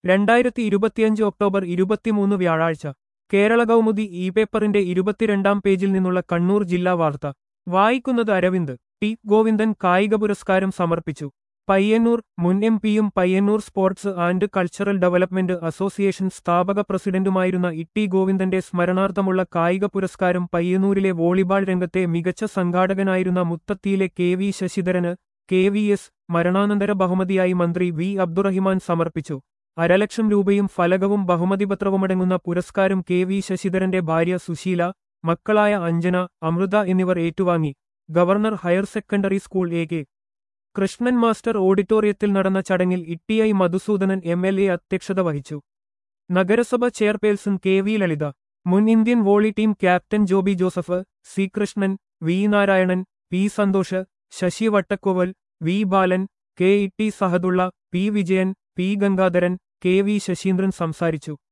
രണ്ടായിരത്തി ഇരുപത്തിയഞ്ച് ഒക്ടോബർ ഇരുപത്തിമൂന്ന് വ്യാഴാഴ്ച കേരള കൗമുദി ഇ പേപ്പറിന്റെ ഇരുപത്തിരണ്ടാം പേജിൽ നിന്നുള്ള കണ്ണൂർ ജില്ലാ വാർത്ത വായിക്കുന്നത് അരവിന്ദ് ടി ഗോവിന്ദൻ കായിക പുരസ്കാരം സമർപ്പിച്ചു പയ്യന്നൂർ മുൻ എം പിയും Payyanur sports and cultural development association സ്ഥാപക പ്രസിഡന്റുമായിരുന്ന ഇട്ടി ഗോവിന്ദന്റെ സ്മരണാർത്ഥമുള്ള കായിക പുരസ്കാരം പയ്യന്നൂരിലെ വോളിബാൾ രംഗത്തെ മികച്ച സംഘാടകനായിരുന്ന മുത്തത്തിയിലെ കെ വി ശശിധരന് കെ വി എസ് മരണാനന്തര ബഹുമതിയായി മന്ത്രി വി അബ്ദുറഹിമാൻ സമർപ്പിച്ചു അരലക്ഷം രൂപയും ഫലകവും ബഹുമതിപത്രവുമടങ്ങുന്ന പുരസ്കാരം കെ വി ശശിധരന്റെ ഭാര്യ സുശീല മക്കളായ അഞ്ജന അമൃത എന്നിവർ ഏറ്റുവാങ്ങി governor higher secondary school A K Krishnan master ഓഡിറ്റോറിയത്തിൽ നടന്ന ചടങ്ങിൽ T I Madhusoodanan M L A അധ്യക്ഷത വഹിച്ചു നഗരസഭ ചെയർപേഴ്സൺ കെ വി ലളിത മുൻ Indian volley team captain Joby Joseph C Krishnan V Narayanan P Santhosh Sasi Vattakkoval V Balan K E T Sahadulla P Vijayan P Gangadharan K V Sasheendran സംസാരിച്ചു